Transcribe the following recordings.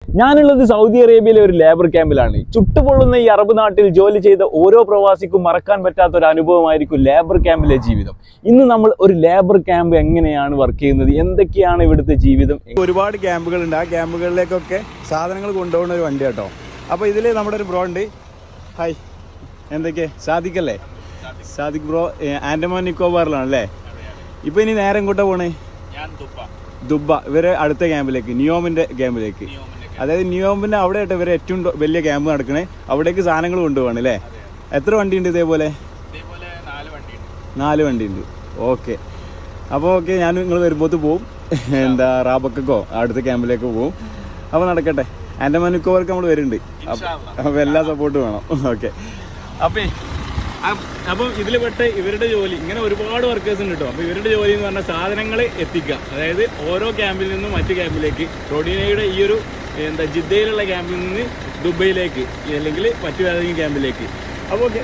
ഞാനുള്ളത് സൗദി അറേബ്യയിലെ ഒരു ലേബർ ക്യാമ്പിലാണ് ചുട്ടുപൊള്ളുന്ന ഈ അറബ് നാട്ടിൽ ജോലി ചെയ്ത ഓരോ പ്രവാസിക്കും മറക്കാൻ പറ്റാത്ത ഒരു അനുഭവമായിരിക്കും ലേബർ ക്യാമ്പിലെ ജീവിതം ഇന്ന് നമ്മൾ ഒരു ലേബർ ക്യാമ്പ് എങ്ങനെയാണ് വർക്ക് ചെയ്യുന്നത് എന്തൊക്കെയാണ് ഇവിടുത്തെ ജീവിതം ഒരുപാട് ക്യാമ്പുകളുണ്ട് ആ ക്യാമ്പുകളിലേക്കൊക്കെ സാധനങ്ങൾ കൊണ്ടുപോകുന്ന ഒരു വണ്ടി കേട്ടോ അപ്പോൾ ഇതിൽ നമ്മുടെ ഒരു ബ്രോ ഉണ്ട് ഹായ് എന്തൊക്കെ സാദിഖല്ലേ സാദിഖ് ബ്രോ ആൻഡമാൻ നിക്കോബാറിലാണ് അല്ലേ ഇപ്പോൾ ഇനി നേരെ എങ്ങോട്ടാ പോണേ ദുബ ഇവരെ അടുത്ത ക്യാമ്പിലേക്ക് നിയോമിൻ്റെ ക്യാമ്പിലേക്ക് അതായത് നിയോമിൻ്റെ അവിടെ ആയിട്ട് ഇവരെ ഏറ്റവും ഡോ- വലിയ ക്യാമ്പ് നടക്കണേ അവിടേക്ക് സാധനങ്ങൾ കൊണ്ടുപോകണം അല്ലേ എത്ര വണ്ടിയുണ്ട് ഇതേപോലെ നാല് വണ്ടിയുണ്ട് ഓക്കെ അപ്പോൾ ഓക്കെ ഞാൻ നിങ്ങൾ വരുമ്പോഴത്ത് പോവും എന്താ റാബക്കോ അടുത്ത ക്യാമ്പിലേക്ക് പോവും അപ്പോൾ നടക്കട്ടെ എൻ്റെ മനുക്കോവർക്ക് നമ്മൾ വരുന്നുണ്ട് അപ്പോൾ എല്ലാ സപ്പോർട്ടും വേണം ഓക്കെ അപ്പേ അപ്പം ഇതിൽ പെട്ട ഇവരുടെ ജോലി ഇങ്ങനെ ഒരുപാട് വർക്കേഴ്സ് ഉണ്ട് കേട്ടോ അപ്പൊ ഇവരുടെ ജോലി എന്ന് പറഞ്ഞാൽ സാധനങ്ങൾ എത്തിക്കുക അതായത് ഓരോ ക്യാമ്പിൽ നിന്നും മറ്റു ക്യാമ്പിലേക്ക് റോഡിനയുടെ ഈ ഒരു എന്താ ജിദ്ദയിലുള്ള ക്യാമ്പിൽ നിന്ന് ദുബൈയിലേക്ക് അല്ലെങ്കിൽ മറ്റു ഏതെങ്കിലും ക്യാമ്പിലേക്ക് അപ്പോൾ ഓക്കെ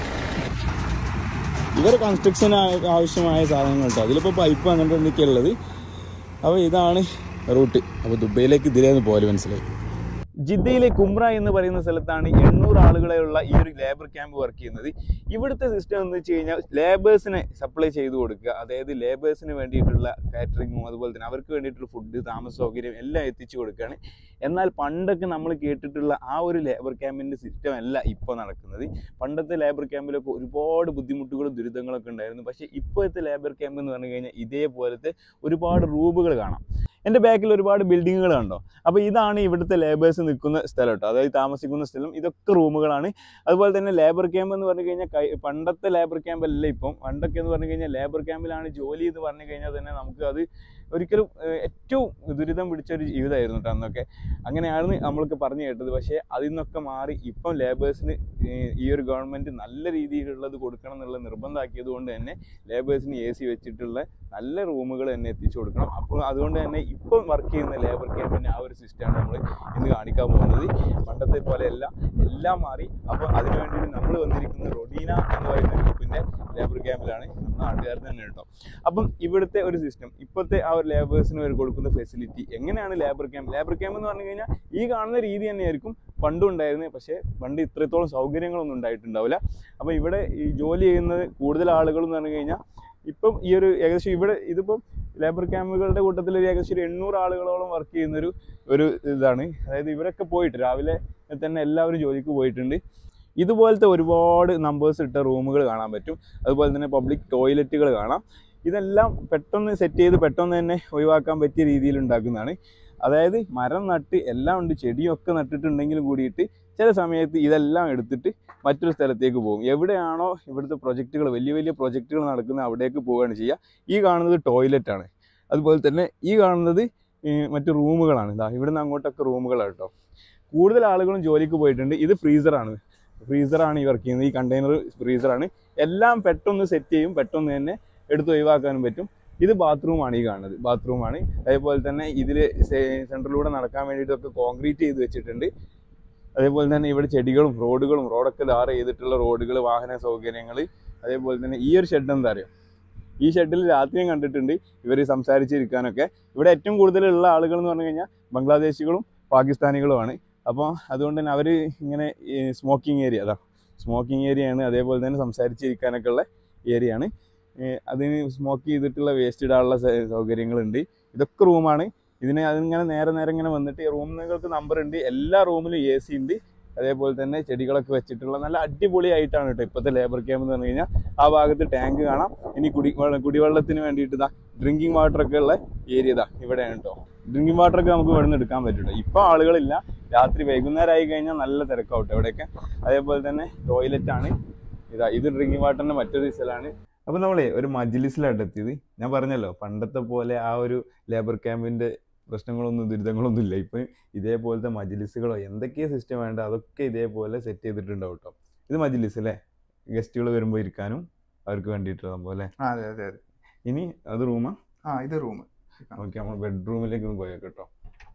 ഇവർ കൺസ്ട്രക്ഷൻ ആവശ്യമായ സാധനങ്ങൾ കേട്ടോ അതിലിപ്പോൾ പൈപ്പ് അങ്ങനത്തെ എന്തൊക്കെയാണ് ഉള്ളത് അപ്പോൾ ഇതാണ് റൂട്ട് അപ്പോൾ ദുബൈയിലേക്ക് ഇതിലേന്ന് പോലെ മനസ്സിലായി ജിദ്ദയിലെ കുമ്ര എന്ന് പറയുന്ന സ്ഥലത്താണ് എണ്ണൂറ് ആളുകളെയുള്ള ഈ ഒരു ലേബർ ക്യാമ്പ് വർക്ക് ചെയ്യുന്നത് ഇവിടുത്തെ സിസ്റ്റം എന്ന് വെച്ച് കഴിഞ്ഞാൽ ലേബേഴ്സിനെ സപ്ലൈ ചെയ്ത് കൊടുക്കുക അതായത് ലേബേഴ്സിന് വേണ്ടിയിട്ടുള്ള കാറ്ററിങ്ങും അതുപോലെ തന്നെ അവർക്ക് വേണ്ടിയിട്ടുള്ള ഫുഡ് താമസ സൗകര്യം എല്ലാം എത്തിച്ചു കൊടുക്കുകയാണ് എന്നാൽ പണ്ടൊക്കെ നമ്മൾ കേട്ടിട്ടുള്ള ആ ഒരു ലേബർ ക്യാമ്പിൻ്റെ സിസ്റ്റം അല്ല ഇപ്പോൾ നടക്കുന്നത് പണ്ടത്തെ ലേബർ ക്യാമ്പിലൊക്കെ ഒരുപാട് ബുദ്ധിമുട്ടുകളും ദുരിതങ്ങളൊക്കെ ഉണ്ടായിരുന്നു പക്ഷേ ഇപ്പോഴത്തെ ലേബർ ക്യാമ്പ് എന്ന് പറഞ്ഞു കഴിഞ്ഞാൽ ഇതേപോലത്തെ ഒരുപാട് റൂമുകൾ കാണാം എൻ്റെ ബാക്കിൽ ഒരുപാട് ബിൽഡിങ്ങുകൾ കണ്ടോ അപ്പോൾ ഇതാണ് ഇവിടുത്തെ ലേബേഴ്സ് നിൽക്കുന്ന സ്ഥലം കേട്ടോ അതായത് താമസിക്കുന്ന സ്ഥലം ഇതൊക്കെ റൂമുകളാണ് അതുപോലെ തന്നെ ലേബർ ക്യാമ്പ് എന്ന് പറഞ്ഞു കഴിഞ്ഞാൽ കൈ പണ്ടത്തെ ലേബർ ക്യാമ്പ് അല്ല ഇപ്പം പണ്ടൊക്കെ എന്ന് പറഞ്ഞു കഴിഞ്ഞാൽ ലേബർ ക്യാമ്പിലാണ് ജോലി എന്ന് പറഞ്ഞു കഴിഞ്ഞാൽ തന്നെ നമുക്ക് അത് ഒരിക്കലും ഏഹ്, ഏറ്റവും ദുരിതം പിടിച്ച ഒരു ജീവിതമായിരുന്നു കേട്ടോ അന്നൊക്കെ അങ്ങനെയാണ് നമ്മൾക്ക് പറഞ്ഞു കേട്ടത് പക്ഷേ അതിൽ നിന്നൊക്കെ മാറി ഇപ്പം ലേബേഴ്സിന് ഈ ഒരു ഗവൺമെൻറ് നല്ല രീതിയിലുള്ളത് കൊടുക്കണം എന്നുള്ള നിർബന്ധമാക്കിയത് കൊണ്ട് തന്നെ ലേബേഴ്സിന് എ സി വെച്ചിട്ടുള്ള നല്ല റൂമുകൾ തന്നെ എത്തിച്ചു കൊടുക്കണം അപ്പോൾ അതുകൊണ്ട് തന്നെ ഇപ്പം വർക്ക് ചെയ്യുന്ന ലേബർ ക്യാമ്പിൻ്റെ ആ ഒരു സിസ്റ്റമാണ് നമ്മൾ ഇന്ന് കാണിക്കാൻ പോകുന്നത് പണ്ടത്തെ പോലെയല്ല എല്ലാം മാറി അപ്പോൾ അതിനു വേണ്ടിയിട്ട് നമ്മൾ വന്നിരിക്കുന്നത് റൊഡീന എന്ന് പറയുന്ന ഗ്രൂപ്പിൻ്റെ ലേബർ ക്യാമ്പിലാണ് നമ്മുടെ നാട്ടുകാർ തന്നെ കേട്ടോ അപ്പം ഇവിടുത്തെ ഒരു സിസ്റ്റം ഇപ്പോഴത്തെ ആ ഒരു ലേബേഴ്സിന് അവർ കൊടുക്കുന്ന ഫെസിലിറ്റി എങ്ങനെയാണ് ലേബർ ക്യാമ്പ് ലേബർ ക്യാമ്പ് എന്ന് പറഞ്ഞു കഴിഞ്ഞാൽ ഈ കാണുന്ന രീതി തന്നെയായിരിക്കും പണ്ടും ഉണ്ടായിരുന്നത് പക്ഷേ പണ്ട് ഇത്രത്തോളം സൗകര്യങ്ങളൊന്നും ഉണ്ടായിട്ടുണ്ടാവില്ല അപ്പോൾ ഇവിടെ ഈ ജോലി ചെയ്യുന്നത് കൂടുതൽ ആളുകൾ എന്ന് പറഞ്ഞു കഴിഞ്ഞാൽ ഇപ്പം ഈ ഒരു ഏകദേശം ഇവിടെ ഇതിപ്പം ലേബർ ക്യാമ്പുകളുടെ കൂട്ടത്തിൽ ഒരു ഏകദേശം ഒരു എണ്ണൂറ് ആളുകളോളം വർക്ക് ചെയ്യുന്നൊരു ഒരു ഇതാണ് അതായത് ഇവരൊക്കെ പോയിട്ട് രാവിലെ തന്നെ എല്ലാവരും ജോലിക്ക് പോയിട്ടുണ്ട് ഇതുപോലത്തെ ഒരുപാട് നമ്പേഴ്സ് ഇട്ട റൂമുകൾ കാണാൻ പറ്റും അതുപോലെ തന്നെ പബ്ലിക് ടോയ്ലറ്റുകൾ കാണാം ഇതെല്ലാം പെട്ടെന്ന് സെറ്റ് ചെയ്ത് പെട്ടെന്ന് തന്നെ ഒഴിവാക്കാൻ പറ്റിയ രീതിയിൽ ഉണ്ടാക്കുന്നതാണ് അതായത് മരം നട്ട് എല്ലാം ഉണ്ട് ചെടിയൊക്കെ നട്ടിട്ടുണ്ടെങ്കിലും കൂടിയിട്ട് ചില സമയത്ത് ഇതെല്ലാം എടുത്തിട്ട് മറ്റൊരു സ്ഥലത്തേക്ക് പോകും എവിടെയാണോ ഇവിടുത്തെ പ്രൊജക്റ്റുകൾ വലിയ വലിയ പ്രൊജക്റ്റുകൾ നടക്കുന്നത് അവിടേക്ക് പോവുകയാണ് ചെയ്യുക ഈ കാണുന്നത് ടോയ്ലറ്റ് ആണ് അതുപോലെ തന്നെ ഈ കാണുന്നത് ഈ മറ്റു റൂമുകളാണ് ഇതാ ഇവിടുന്ന് അങ്ങോട്ടൊക്കെ റൂമുകളാണ് കേട്ടോ കൂടുതൽ ആളുകളും ജോലിക്ക് പോയിട്ടുണ്ട് ഇത് ഫ്രീസറാണ് ഫ്രീസറാണ് ഈ വർക്ക് ചെയ്യുന്നത് ഈ കണ്ടെയ്നർ ഫ്രീസറാണ് എല്ലാം പെട്ടെന്ന് സെറ്റ് ചെയ്യും പെട്ടെന്ന് തന്നെ എടുത്ത് ഒഴിവാക്കാനും പറ്റും ഇത് ബാത്റൂമാണ് ഈ കാണുന്നത് ബാത്റൂമാണ് അതേപോലെ തന്നെ ഇതിൽ സെൻറ്ററിലൂടെ നടക്കാൻ വേണ്ടിയിട്ടൊക്കെ കോൺക്രീറ്റ് ചെയ്ത് വെച്ചിട്ടുണ്ട് അതേപോലെ തന്നെ ഇവിടെ ചെടികളും റോഡുകളും റോഡൊക്കെ ധാര ചെയ്തിട്ടുള്ള റോഡുകൾ വാഹന സൗകര്യങ്ങൾ അതേപോലെ തന്നെ ഈ ഒരു ഷെഡ് എന്താ അറിയോ ഈ ഷെഡിൽ രാത്രിയും കണ്ടിട്ടുണ്ട് ഇവർ സംസാരിച്ചിരിക്കാനൊക്കെ ഇവിടെ ഏറ്റവും കൂടുതലുള്ള ആളുകൾ എന്ന് പറഞ്ഞു കഴിഞ്ഞാൽ ബംഗ്ലാദേശികളും പാകിസ്ഥാനികളുമാണ് അപ്പോൾ അതുകൊണ്ട് തന്നെ അവർ ഇങ്ങനെ സ്മോക്കിംഗ് ഏരിയ അതാ സ്മോക്കിംഗ് ഏരിയയാണ് അതേപോലെ തന്നെ സംസാരിച്ചിരിക്കാനൊക്കെ ഉള്ള ഏരിയയാണ് അതിന് സ്മോക്ക് ചെയ്തിട്ടുള്ള വേസ്റ്റ് ഇടാനുള്ള സ- സൗകര്യങ്ങളുണ്ട് ഇതൊക്കെ റൂമാണ് ഇതിന് അതിങ്ങനെ നേരെ നേരെ ഇങ്ങനെ വന്നിട്ട് ഈ റൂമുകൾക്ക് നമ്പർ ഉണ്ട് എല്ലാ റൂമിലും എ സി ഉണ്ട് അതേപോലെ തന്നെ ചെടികളൊക്കെ വെച്ചിട്ടുള്ള നല്ല അടിപൊളിയായിട്ടാണ് കേട്ടോ ഇപ്പോഴത്തെ ലേബർ ക്യാമ്പ് എന്ന് പറഞ്ഞു കഴിഞ്ഞാൽ ആ ഭാഗത്ത് ടാങ്ക് കാണാം ഇനി കുടി വെള്ളം- കുടിവെള്ളത്തിന് വേണ്ടിയിട്ട് ഇതാ ഡ്രിങ്കിങ് വാട്ടർ ഒക്കെ ഉള്ള ഏരിയ ഇതാ ഇവിടെയാണ് കേട്ടോ ഡ്രിങ്കിങ് വാട്ടർ ഒക്കെ നമുക്ക് ഇവിടെ നിന്ന് എടുക്കാൻ പറ്റും കേട്ടോ ഇപ്പോൾ ആളുകളില്ല രാത്രി വൈകുന്നേരം ആയി കഴിഞ്ഞാൽ നല്ല തിരക്കാവട്ടെ ഇവിടെയൊക്കെ അതേപോലെ തന്നെ ടോയ്ലറ്റ് ആണ് ഇതാ ഇത് ഡ്രിങ്കിങ് വാട്ടറിന്റെ മറ്റൊരു സ്ഥലമാണ് അപ്പോൾ നമ്മളെ ഒരു മജ്ലിസിലാണ് എത്തിയത് ഞാൻ പറഞ്ഞല്ലോ പണ്ടത്തെ പോലെ ആ ഒരു ലേബർ ക്യാമ്പിന്റെ പ്രശ്നങ്ങളൊന്നും ദുരിതങ്ങളൊന്നും ഇല്ല ഇപ്പം ഇതേപോലത്തെ മജ്ലിസുകളോ എന്തൊക്കെയാ സിസ്റ്റം വേണ്ട അതൊക്കെ ഇതേപോലെ സെറ്റ് ചെയ്തിട്ടുണ്ടാവും കേട്ടോ ഇത് മജ്ലിസ് അല്ലേ ഗസ്റ്റുകൾ വരുമ്പോൾ ഇരിക്കാനും അവർക്ക് വേണ്ടിയിട്ടുള്ള സംഭവം അല്ലേ ആ, അതെ അതെ അതെ ഇനി അത് റൂമാ ആ ഇത് റൂം ഓക്കെ നമ്മൾ ബെഡ്റൂമിലേക്ക് ഒന്ന് പോയേക്കാം കേട്ടോ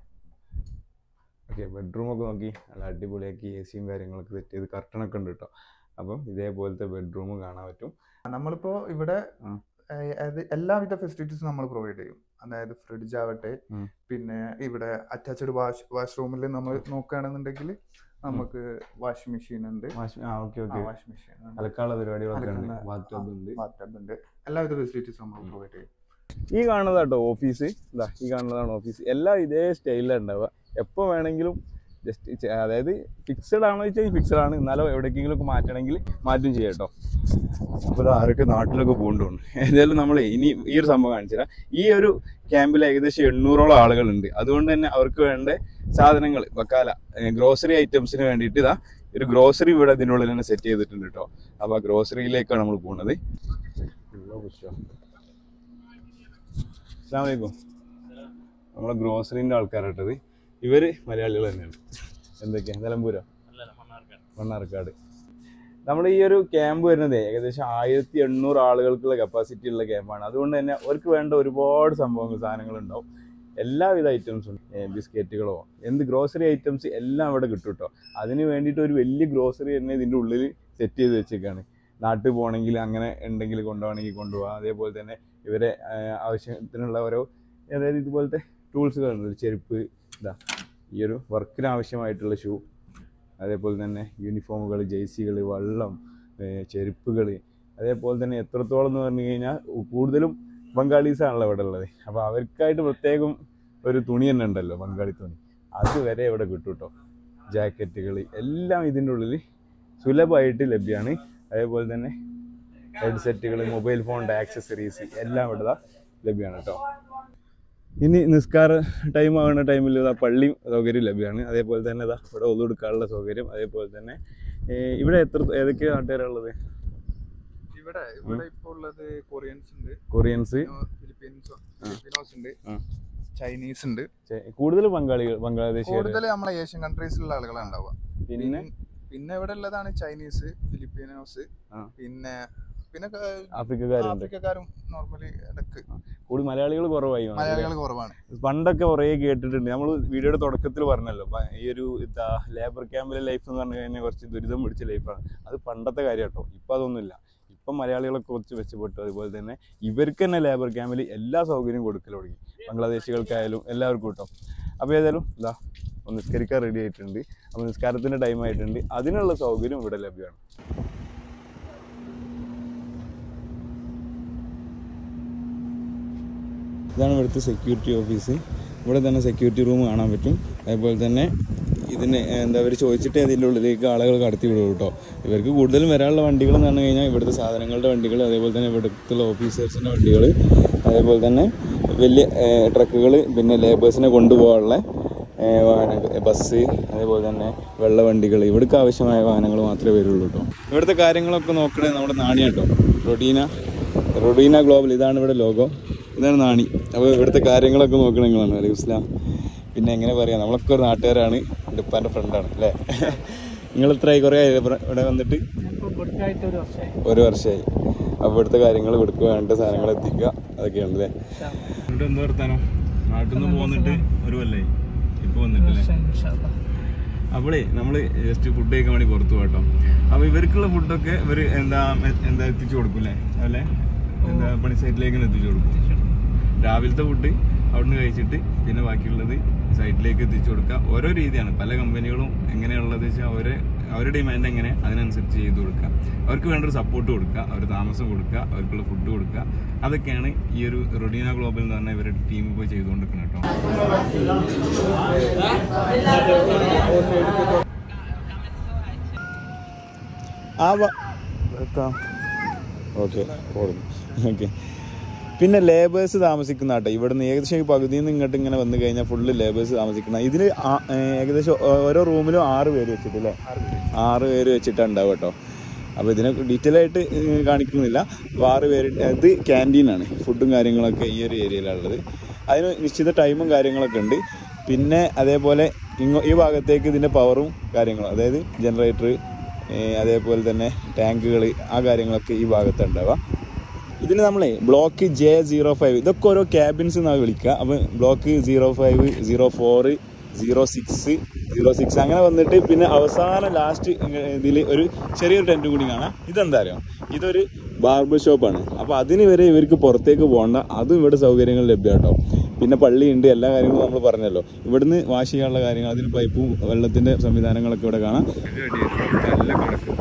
ഓക്കെ ബെഡ്റൂമൊക്കെ നോക്കി നല്ല അടിപൊളിയാക്കി എ സിയും കാര്യങ്ങളൊക്കെ സെറ്റ് ചെയ്ത് കർട്ടനൊക്കെ ഉണ്ട് കേട്ടോ അപ്പം ഇതേപോലത്തെ ബെഡ്റൂമും കാണാൻ പറ്റും നമ്മളിപ്പോ ഇവിടെ ആ. ഏഹ്, അത് എല്ലാവിധ ഫെസിലിറ്റീസും നമ്മൾ പ്രൊവൈഡ് ചെയ്യും അതായത് ഫ്രിഡ്ജ് ആവട്ടെ ഉം. പിന്നെ ഇവിടെ അറ്റാച്ച്ഡ് വാഷ് വാഷ്റൂമിൽ നമ്മൾ നോക്കുകയാണെന്നുണ്ടെങ്കിൽ നമുക്ക് വാഷിംഗ് മെഷീൻ ഉണ്ട് ആ ഓക്കെ ഓക്കെ വാഷിംഗ് മെഷീൻ ഉണ്ട് അലക്കാനുള്ള പരിപാടികളൊക്കെ ഉണ്ട് അലക്കുന്ന- ബാത്ത് ടബ് ഉണ്ട് ബാത്ത് ഉണ്ട് എല്ലാവിധ ഫെസിലിറ്റീസും നമ്മൾ പ്രൊവൈഡ് ചെയ്യും ഈ കാണുന്നതാട്ടോ ഓഫീസ് ഇതാ ഈ കാണുന്നതാണ് ഓഫീസ് എല്ലാം ഇതേ സ്റ്റൈലിലാണ് ഉണ്ടാവുക എപ്പോൾ വേണമെങ്കിലും ജസ്റ്റ് അതായത് ഫിക്സഡ് ആണോ ചോദിച്ചാൽ ഫിക്സഡ് ആണ് എന്നാലും എവിടേക്കെങ്കിലും ഒക്കെ മാറ്റണമെങ്കിൽ മാറ്റും ചെയ്യാം കേട്ടോ അപ്പോൾ ആരൊക്കെ നാട്ടിലൊക്കെ പോകണ്ടുണ്ട് ഏതായാലും നമ്മൾ ഇനി ഈ ഒരു സംഭവം കാണിച്ചുതരാം ഈ ഒരു ക്യാമ്പിൽ ഏകദേശം എണ്ണൂറോളം ആളുകളുണ്ട് അതുകൊണ്ട് തന്നെ അവർക്ക് വേണ്ട സാധനങ്ങൾ വക്കാല ഗ്രോസറി ഐറ്റംസിന് വേണ്ടിയിട്ട് ഇതാ ഒരു ഗ്രോസറി ഇവിടെ ഇതിനുള്ളിൽ തന്നെ സെറ്റ് ചെയ്തിട്ടുണ്ട് കേട്ടോ അപ്പോൾ ആ ഗ്രോസറിയിലേക്കാണ് നമ്മൾ പോകുന്നത് അസ്സാം വലൈക്കും നമ്മളെ ഗ്രോസറിൻ്റെ ആൾക്കാരാട്ടത് ഇവര് മലയാളികൾ തന്നെയാണ് എന്തൊക്കെയാ നിലമ്പൂരോ മണ്ണാർക്കാട് നമ്മുടെ ഈ ഒരു ക്യാമ്പ് വരുന്നത് ഏകദേശം ആയിരത്തി എണ്ണൂറ് ആളുകൾക്കുള്ള കപ്പാസിറ്റി ഉള്ള ക്യാമ്പാണ് അതുകൊണ്ട് തന്നെ അവർക്ക് വേണ്ട ഒരുപാട് സംഭവങ്ങൾ സാധനങ്ങൾ ഉണ്ടാവും എല്ലാവിധ ഐറ്റംസും ബിസ്ക്കറ്റുകളോ എന്ത് ഗ്രോസറി ഐറ്റംസ് എല്ലാം അവിടെ കിട്ടും കേട്ടോ അതിന് വേണ്ടിയിട്ട് ഒരു വലിയ ഗ്രോസറി തന്നെ ഇതിൻ്റെ ഉള്ളിൽ സെറ്റ് ചെയ്ത് വെച്ചേക്കാണ് നാട്ടിൽ പോകണമെങ്കിൽ അങ്ങനെ ഉണ്ടെങ്കിൽ കൊണ്ടുപോകണമെങ്കിൽ കൊണ്ടുപോകാം അതേപോലെ തന്നെ ഇവരെ ആ, ആവശ്യത്തിനുള്ള ഓരോ അതായത് ഇതുപോലത്തെ ടൂൾസുകളുണ്ട് ചെരുപ്പ് ഇതാ ഈ ഒരു വർക്കിന് ആവശ്യമായിട്ടുള്ള ഷൂ അതേപോലെ തന്നെ യൂണിഫോമുകൾ ജേഴ്സികൾ വള്ളം ചെരുപ്പുകൾ അതേപോലെ തന്നെ എത്രത്തോളം എന്ന് പറഞ്ഞു കഴിഞ്ഞാൽ കൂടുതലും ബംഗാളീസാണല്ലോ ഇവിടെ ഉള്ളത് അപ്പോൾ അവർക്കായിട്ട് പ്രത്യേകം ഒരു തുണി തന്നെ ഉണ്ടല്ലോ ബംഗാളി തുണി അത് വരെ ഇവിടെ കിട്ടും കേട്ടോ ജാക്കറ്റുകൾ എല്ലാം ഇതിൻ്റെ ഉള്ളിൽ സുലഭമായിട്ട് ലഭ്യമാണ് അതേപോലെ തന്നെ ഹെഡ്സെറ്റുകൾ മൊബൈൽ ഫോണിൻ്റെ ആക്സസറീസ് എല്ലാം ഇവിടെ ദാ ലഭ്യമാണ് കേട്ടോ ഇനി നിസ്കാര ടൈം ആകുന്ന ടൈമിൽ ഇതാ പള്ളിയും സൗകര്യം ലഭ്യമാണ് അതേപോലെ തന്നെ ഇതാ ഇവിടെ ഒതുകൊടുക്കാനുള്ള സൗകര്യം അതേപോലെ തന്നെ ഏ, ഇവിടെ എത്ര ഏതൊക്കെ നാട്ടുകാരുള്ളത് ഇവിടെ ഇവിടെ ഇപ്പോൾ ഉള്ളത് കൊറിയൻസ് ഉണ്ട് കൊറിയൻസ് ഫിലിപ്പീൻസ് ഫിലിപ്പിനോസ് ഉണ്ട് ആ. ചൈനീസ് ഉണ്ട് കൂടുതൽ ബംഗാളികൾ ബംഗ്ലാദേശികൾ കൂടുതൽ നമ്മളെ ഏഷ്യൻ കൺട്രീസിലുള്ള ആളുകളാണ് ഉണ്ടാവുക പിന്നെ പിൻ- പിന്നെ ഇവിടെ ഉള്ളതാണ് ചൈനീസ് ഫിലിപ്പീനോസ് ആ. പിന്നെ പിന്നെ ക- ആഫ്രിക്കക്കാരുണ്ട് ആഫ്രിക്കക്കാരും നോർമലി ഇടക്ക് കൂടുതൽ മലയാളികൾ കുറവായി വന്നു. മലയാളികൾ കുറവാണ് പണ്ടൊക്കെ കുറേ കേട്ടിട്ടുണ്ട് നമ്മൾ വീഡിയോയുടെ തുടക്കത്തിൽ പറഞ്ഞല്ലോ പ- ഈ ഒരു ഇതാ ലേബർ ക്യാമ്പിലെ ലൈഫ് എന്ന് പറഞ്ഞു കഴിഞ്ഞാൽ കുറച്ച് ദുരിതം പിടിച്ച ലൈഫാണ് അത് പണ്ടത്തെ കാര്യം കേട്ടോ ഇപ്പം അതൊന്നുമില്ല ഇപ്പം മലയാളികളൊക്കെ കുറച്ച് മെച്ചപ്പെട്ടു അതുപോലെ തന്നെ ഇവർക്ക് തന്നെ ലേബർ ക്യാമ്പിൽ എല്ലാ സൗകര്യവും കൊടുക്കൽ തുടങ്ങി ബംഗ്ലാദേശികൾക്കായാലും എല്ലാവർക്കും കേട്ടോ അപ്പോൾ ഏതായാലും ഇതാ ഒന്ന് നിസ്കരിക്കാൻ റെഡി ആയിട്ടുണ്ട് അപ്പോൾ നിസ്കാരത്തിൻ്റെ ടൈം ആയിട്ടുണ്ട് അതിനുള്ള സൗകര്യം ഇവിടെ ലഭ്യമാണ് ഇതാണ് ഇവിടുത്തെ സെക്യൂരിറ്റി ഓഫീസ് ഇവിടെ തന്നെ സെക്യൂരിറ്റി റൂം കാണാൻ പറ്റും അതേപോലെ തന്നെ ഇതിന് എന്താ അവർ ചോദിച്ചിട്ട് അതിൻ്റെ ഉള്ളിലേക്ക് ആളുകൾ കടത്തി വിടും കേട്ടോ ഇവർക്ക് കൂടുതലും വരാനുള്ള വണ്ടികൾ എന്ന് പറഞ്ഞു കഴിഞ്ഞാൽ ഇവിടുത്തെ സാധനങ്ങളുടെ വണ്ടികൾ അതേപോലെ തന്നെ ഇവിടുത്തെ ഓഫീസേഴ്സിൻ്റെ വണ്ടികൾ അതേപോലെ തന്നെ വലിയ ട്രക്കുകൾ പിന്നെ ലേബേഴ്സിനെ കൊണ്ടുപോകാനുള്ള ഏഹ് വാഹന ബസ് അതേപോലെ തന്നെ വെള്ളവണ്ടികൾ ഇവിടേക്ക് ആവശ്യമായ വാഹനങ്ങൾ മാത്രമേ വരുള്ളൂ കേട്ടോ ഇവിടുത്തെ കാര്യങ്ങളൊക്കെ നോക്കണേ നമ്മുടെ നാണി കേട്ടോ റൊഡീന റൊഡീന ഗ്ലോബൽ ഇതാണ് ഇവിടെ ലോഗോ ഇതാണ് നാണി അപ്പോൾ ഇവിടുത്തെ കാര്യങ്ങളൊക്കെ നോക്കണ നിങ്ങളാണ് അലൈഹി ഇസ്ലാം പിന്നെ എങ്ങനെ പറയാം നമ്മളൊക്കെ ഒരു നാട്ടുകാരാണ് എൻ്റെ ഉപ്പാൻ്റെ ഫ്രണ്ടാണ് അല്ലേ നിങ്ങൾ എത്രയായി കുറേ ആയി ഇവിടെ ഇവിടെ വന്നിട്ട് ഒരു വർഷമായി അപ്പോൾ ഇവിടുത്തെ കാര്യങ്ങൾ ഇവിടേക്ക് വേണ്ട സാധനങ്ങൾ എത്തിക്കുക അതൊക്കെയാണ് അല്ലേ ഇവിടെ എന്താ വർത്താനോ നാട്ടിൽ നിന്ന് പോന്നിട്ട് ഒരു കൊല്ലായി ഇപ്പോൾ വന്നിട്ടില്ലേ അപ്പോളേ നമ്മൾ ജസ്റ്റ് ഫുഡ് കഴിക്കാൻ വേണ്ടി പുറത്തു പോകട്ടോ അപ്പോൾ ഇവർക്കുള്ള ഫുഡൊക്കെ ഇവർ എന്താ എന്താ എത്തിച്ചു കൊടുക്കൂലേ അല്ലേ എന്താ പണി സൈറ്റിലേക്ക് എത്തിച്ചു കൊടുക്കും രാവിലത്തെ ഫുഡ് അവിടുന്ന് കഴിച്ചിട്ട് പിന്നെ ബാക്കിയുള്ളത് സൈറ്റിലേക്ക് എത്തിച്ചു കൊടുക്കുക ഓരോ രീതിയാണ് പല കമ്പനികളും എങ്ങനെയുള്ളത് വെച്ചാൽ അവരെ അവരുടെ ഡിമാൻഡ് എങ്ങനെ അതിനനുസരിച്ച് ചെയ്ത് കൊടുക്കുക അവർക്ക് വേണ്ട ഒരു സപ്പോർട്ട് കൊടുക്കുക അവർ താമസം കൊടുക്കുക അവർക്കുള്ള ഫുഡ് കൊടുക്കുക അതൊക്കെയാണ് ഈ ഒരു റൊഡീന ഗ്ലോബൽ എന്ന് പറഞ്ഞ ഇവരുടെ ടീം ഇപ്പോൾ ചെയ്തുകൊണ്ടിരിക്കുന്നത് കേട്ടോ ആ ഓക്കെ ഓക്കെ പിന്നെ ലേബേഴ്സ് താമസിക്കുന്ന കേട്ടോ ഇവിടുന്ന് ഏകദേശം ഈ പകുതിയിൽ നിന്ന് ഇങ്ങോട്ട് ഇങ്ങനെ വന്നു കഴിഞ്ഞാൽ ഫുള്ള് ലേബേഴ്സ് താമസിക്കുന്ന ഇതിൽ ഏകദേശം ഓ- ഓരോ റൂമിലും ആറ് പേര് വെച്ചിട്ട് അല്ലേ ആറ് പേര് വെച്ചിട്ടാണ് ഉണ്ടാവുക കേട്ടോ അപ്പോൾ ഇതിനെ ഡീറ്റെയിൽ ആയിട്ട് ഏഹ്, കാണിക്കുന്നില്ല അപ്പോൾ ആറ് പേര് ഇത് ക്യാൻറ്റീനാണ് ഫുഡും കാര്യങ്ങളൊക്കെ ഈ ഒരു ഏരിയയിലുള്ളത് അതിന് നിശ്ചിത ടൈമും കാര്യങ്ങളൊക്കെ ഉണ്ട് പിന്നെ അതേപോലെ ഇങ്ങോ ഈ ഭാഗത്തേക്ക് ഇതിൻ്റെ പവറും കാര്യങ്ങളും അതായത് ജനറേറ്റർ അതേപോലെ തന്നെ ടാങ്കുകൾ ആ കാര്യങ്ങളൊക്കെ ഈ ഭാഗത്ത് ഉണ്ടാവുക ഇതിന് നമ്മളെ ബ്ലോക്ക് ജെ സീറോ ഫൈവ് ഇതൊക്കെ ഓരോ ക്യാബിൻസ് എന്നാണ് വിളിക്കുക അപ്പം block zero five zero four zero six zero six അങ്ങനെ വന്നിട്ട് പിന്നെ അവസാനം ലാസ്റ്റ് ഇതിൽ ഒരു ചെറിയൊരു ടെൻറ്റ് കൂടി കാണാം ഇതെന്താ അറിയോ ഇതൊരു ബാർബർ ഷോപ്പാണ് അപ്പോൾ അതിന് വരെ ഇവർക്ക് പുറത്തേക്ക് പോകണ്ട അതും ഇവിടെ സൗകര്യങ്ങൾ ലഭ്യം കേട്ടോ പിന്നെ പള്ളിയുണ്ട് എല്ലാ കാര്യങ്ങളും നമ്മൾ പറഞ്ഞല്ലോ ഇവിടുന്ന് വാഷ് ചെയ്യാനുള്ള കാര്യങ്ങൾ അതിന് പൈപ്പും വെള്ളത്തിന്റെ സംവിധാനങ്ങളൊക്കെ ഇവിടെ കാണാം നല്ല കണക്ക്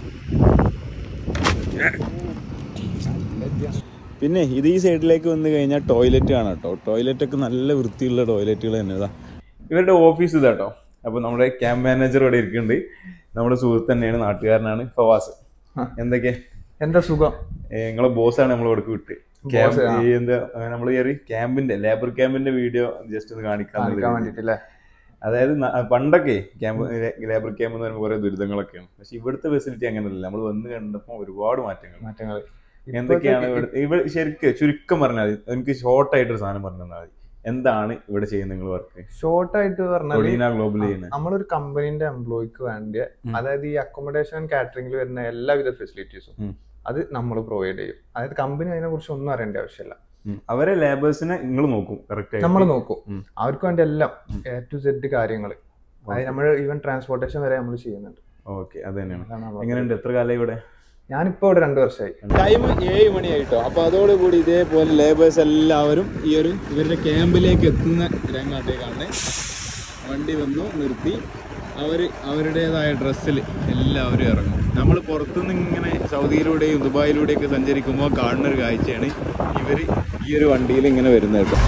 പിന്നെ ഇത് ഈ സൈഡിലേക്ക് വന്നു കഴിഞ്ഞാൽ ടോയ്ലറ്റ് ആണ് കേട്ടോ ടോയ്ലറ്റ് ഒക്കെ നല്ല വൃത്തിയുള്ള ടോയ്ലറ്റുകൾ തന്നെ ഇതാ ഇവരുടെ ഓഫീസ് ഇതാട്ടോ അപ്പൊ നമ്മുടെ ക്യാമ്പ് മാനേജർ ഇവിടെ ഇരിക്കുന്നുണ്ട് നമ്മുടെ സുഹൃത്ത് തന്നെയാണ് നാട്ടുകാരനാണ് ഫവാസ് ആ. എന്തൊക്കെ എന്താ സുഖം ഏ, നിങ്ങളെ ബോസാണ് നമ്മൾ ഇവിടെ വിട്ട് ക്യാമ്പ് Boss, ആ. ഈ എന്താ നമ്മൾ ഈ ഒരു ക്യാമ്പിന്റെ ലേബർ ക്യാമ്പിന്റെ വീഡിയോ ജസ്റ്റ് ഒന്ന് കാണിക്കാൻ കാണിക്കാൻ വേണ്ടിട്ടല്ലേ അതായത് ന- പണ്ടൊക്കെ ക്യാമ്പ് ലേബർ ക്യാമ്പ് എന്ന് പറയുമ്പോൾ കുറെ ദുരിതങ്ങളൊക്കെയാണ് പക്ഷെ ഇവിടുത്തെ ഫെസിലിറ്റി അങ്ങനെയല്ല നമ്മൾ വന്ന് കണ്ടപ്പോൾ ഒരുപാട് മാറ്റങ്ങൾ മാറ്റങ്ങൾ എന്തൊക്കെയാണ് ഇവിടെ ഇവിടെ ശരിക്കും ചുരുക്കം പറഞ്ഞാൽ മതി എനിക്ക് ഷോർട്ട് ആയിട്ടൊരു സാധനം പറഞ്ഞു തന്നാൽ മതി എന്താണ് ഇവിടെ ചെയ്യുന്നത് നിങ്ങൾ വർക്ക് ഷോർട്ട് ആയിട്ട് പറഞ്ഞാൽ കൊടീന ഗ്ലോബൽ ചെയ്യുന്നത് നമ്മളൊരു കമ്പനീന്റെ എംപ്ലോയിക്ക് വേണ്ടിയ ഉം. അതായത് ഈ അക്കോമഡേഷൻ കാറ്ററിംഗിൽ വരുന്ന എല്ലാവിധ ഫെസിലിറ്റീസും ഉം. അത് നമ്മൾ പ്രൊവൈഡ് ചെയ്യും അതായത് കമ്പനി അതിനെ കുറിച്ച് ഒന്നും അറിയേണ്ട ആവശ്യമില്ല അവരെ ലേബേഴ്സിനെ നിങ്ങൾ നോക്കും കറക്റ്റ് നമ്മൾ നോക്കും ഉം. അവർക്ക് വേണ്ടി എല്ലാം ഉം. എ ടു സെഡ് കാര്യങ്ങൾ അതായത് നമ്മൾ ഈവൻ ട്രാൻസ്പോർട്ടേഷൻ വരെ നമ്മൾ ചെയ്യുന്നുണ്ട് ഓക്കെ അത് തന്നെയാണ് അതാണ് നമ്മളെ എങ്ങനെയുണ്ട് എത്ര കാലം ഇവിടെ ഞാനിപ്പോ ഇവിടെ രണ്ടു വർഷമായി ടൈം ഏഴ് മണിയായിട്ടോ അപ്പൊ അതോടുകൂടി ഇതേപോലെ ലേബേഴ്സ് എല്ലാവരും ഈ ഒരു ഇവരുടെ ക്യാമ്പിലേക്ക് എത്തുന്ന രംഗാട്ടേക്കാണ് വണ്ടി വന്നു നിർത്തി അവർ അവരുടേതായ ഡ്രസ്സിൽ എല്ലാവരും ഇറങ്ങും നമ്മൾ പുറത്തുനിന്ന് ഇങ്ങനെ സൗദിയിലൂടെയും ദുബായിലൂടെയൊക്കെ സഞ്ചരിക്കുമ്പോൾ കാണുന്ന ഒരു കാഴ്ചയാണ് ഇവർ ഈ ഒരു വണ്ടിയിൽ ഇങ്ങനെ വരുന്നത് കേട്ടോ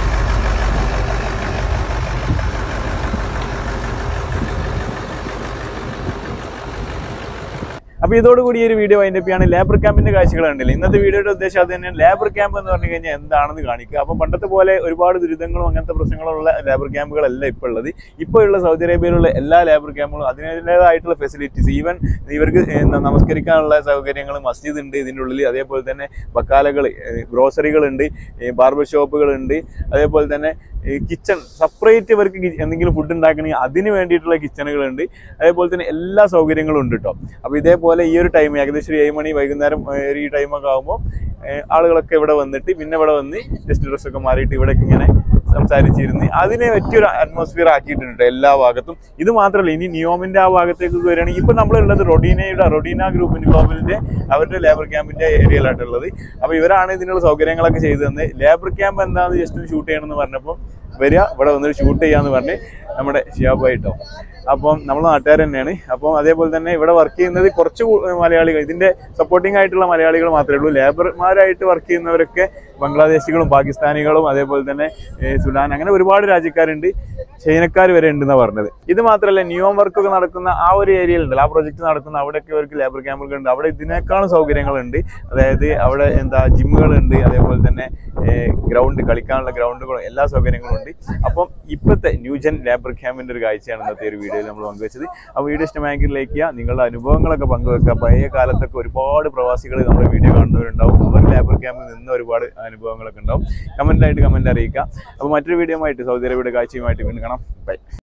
അപ്പൊ ഇതോടുകൂടി ഈ ഒരു വീഡിയോ വൈൻഡപ്പിയാണ് ലേബർ ക്യാമ്പിന്റെ കാഴ്ചകൾ കണ്ടില്ല ഇന്നത്തെ വീഡിയോയുടെ ഉദ്ദേശം അത് തന്നെയാണ് ലേബർ ക്യാമ്പ് എന്ന് പറഞ്ഞു കഴിഞ്ഞാൽ എന്താണെന്ന് കാണിക്കുക അപ്പൊ പണ്ടത്തെ പോലെ ഒരുപാട് ദുരിതങ്ങളും അങ്ങനത്തെ പ്രശ്നങ്ങളുള്ള ലേബർ ക്യാമ്പുകളല്ല ഇപ്പോൾ ഉള്ളത് ഇപ്പോൾ ഉള്ള സൗദി അറേബ്യയിലുള്ള എല്ലാ ലേബർ ക്യാമ്പുകളും അതിൻ്റെതായിട്ടുള്ള ഫെസിലിറ്റീസ് ഈവൻ ഇവർക്ക് എന്താ നമസ്കരിക്കാനുള്ള സൗകര്യങ്ങൾ മസ്ജിദ് ഉണ്ട് ഇതിൻ്റെ ഉള്ളിൽ അതേപോലെ തന്നെ ബക്കാലകൾ ഗ്രോസറികൾ ഉണ്ട് ബാർബർ ഷോപ്പുകൾ ഉണ്ട് അതേപോലെ തന്നെ കിച്ചൺ സെപ്പറേറ്റ് ഇവർക്ക് കി- എന്തെങ്കിലും ഫുഡ് ഉണ്ടാക്കണമെങ്കിൽ അതിന് വേണ്ടിയിട്ടുള്ള കിച്ചണുകളുണ്ട് അതേപോലെ തന്നെ എല്ലാ സൗകര്യങ്ങളും ഉണ്ട് കേട്ടോ അപ്പോൾ ഇതേപോലെ ഈ ഒരു ടൈം ഏകദേശം ഒരു ഏഴ് മണി വൈകുന്നേരം ഏഹ്, ഒരു ഈ ടൈമൊക്കെ ആകുമ്പോൾ ആളുകളൊക്കെ ഇവിടെ വന്നിട്ട് പിന്നെ ഇവിടെ വന്ന് ജസ്റ്റ് ഡ്രസ്സൊക്കെ മാറിയിട്ട് ഇവിടെ ഇങ്ങനെ സംസാരിച്ചിരുന്ന് അതിനെ പറ്റിയൊരു അറ്റ്മോസ്ഫിയർ ആക്കിയിട്ടുണ്ട് എല്ലാ ഭാഗത്തും ഇത് മാത്രമല്ല ഇനി നിയോമിന്റെ ആ ഭാഗത്തേക്ക് വരികയാണെങ്കിൽ ഇപ്പൊ നമ്മളുള്ളത് റൊഡീനയുടെ റൊഡീന ഗ്രൂപ്പിന്റെ ഗ്ലോബലിന്റെ അവരുടെ ലേബർ ക്യാമ്പിന്റെ ഏരിയയിലായിട്ടുള്ളത് അപ്പൊ ഇവരാണ് ഇതിനുള്ള സൗകര്യങ്ങളൊക്കെ ചെയ്തു തന്നെ ലേബർ ക്യാമ്പ് എന്താണെന്ന് ജസ്റ്റ് ഒന്ന് ഷൂട്ട് ചെയ്യണമെന്ന് പറഞ്ഞപ്പോൾ വരിക ഇവിടെ വന്നിട്ട് ഷൂട്ട് ചെയ്യാന്ന് പറഞ്ഞ് നമ്മുടെ ഷിയാബായിട്ടോ അപ്പം നമ്മൾ നാട്ടുകാർ തന്നെയാണ് അപ്പം അതേപോലെ തന്നെ ഇവിടെ വർക്ക് ചെയ്യുന്നത് കുറച്ച് കൂ- മലയാളികൾ ഇതിന്റെ സപ്പോർട്ടിംഗ് ആയിട്ടുള്ള മലയാളികൾ മാത്രമേ ഉള്ളൂ ലേബർമാരായിട്ട് വർക്ക് ചെയ്യുന്നവരൊക്കെ ബംഗ്ലാദേശികളും പാകിസ്ഥാനികളും അതേപോലെ തന്നെ ഏഹ്, സുഡാൻ അങ്ങനെ ഒരുപാട് രാജ്യക്കാരുണ്ട് ചൈനക്കാർ വരെ ഉണ്ടെന്നാ പറഞ്ഞത് ഇത് മാത്രമല്ല ന്യൂയോം വർക്കൊക്കെ നടക്കുന്ന ആ ഒരു ഏരിയയിൽ ഉണ്ടല്ലോ ആ പ്രൊജക്ട് നടക്കുന്ന അവിടെയൊക്കെ അവർക്ക് ലേബർ ക്യാമ്പുകൾ ഉണ്ട് അവിടെ ഇതിനേക്കാളും സൗകര്യങ്ങളുണ്ട് അതായത് അവിടെ എന്താ ജിമ്മുകളുണ്ട് അതേപോലെ തന്നെ ഗ്രൗണ്ട് കളിക്കാനുള്ള ഗ്രൗണ്ടുകളും എല്ലാ സൗകര്യങ്ങളും ഉണ്ട് അപ്പം ഇപ്പോഴത്തെ ന്യൂജൻ ലേബർ ക്യാമ്പിന്റെ ഒരു കാഴ്ചയാണ് ഇന്നത്തെ ഒരു വീഡിയോയിൽ നമ്മൾ പങ്കുവച്ചത് ആ വീഡിയോ ഇഷ്ടമായെങ്കിൽ ലൈക്ക് ചെയ്യുക നിങ്ങളുടെ അനുഭവങ്ങളൊക്കെ പങ്കുവെക്കുക പഴയ കാലത്തൊക്കെ ഒരുപാട് പ്രവാസികൾ നമ്മുടെ വീഡിയോ കാണുന്നവരുണ്ടാവും അവർ ലേബർ ക്യാമ്പിൽ നിന്ന് ഒരുപാട് അനുഭവങ്ങളൊക്കെ ഉണ്ടാവും കമന്റായിട്ട് കമന്റ് അറിയിക്കുക അപ്പോൾ മറ്റൊരു വീഡിയോ ആയിട്ട് സൗദി അറേബ്യയുടെ കാഴ്ചയുമായിട്ട് വീണ്ടും കാണാം ബൈ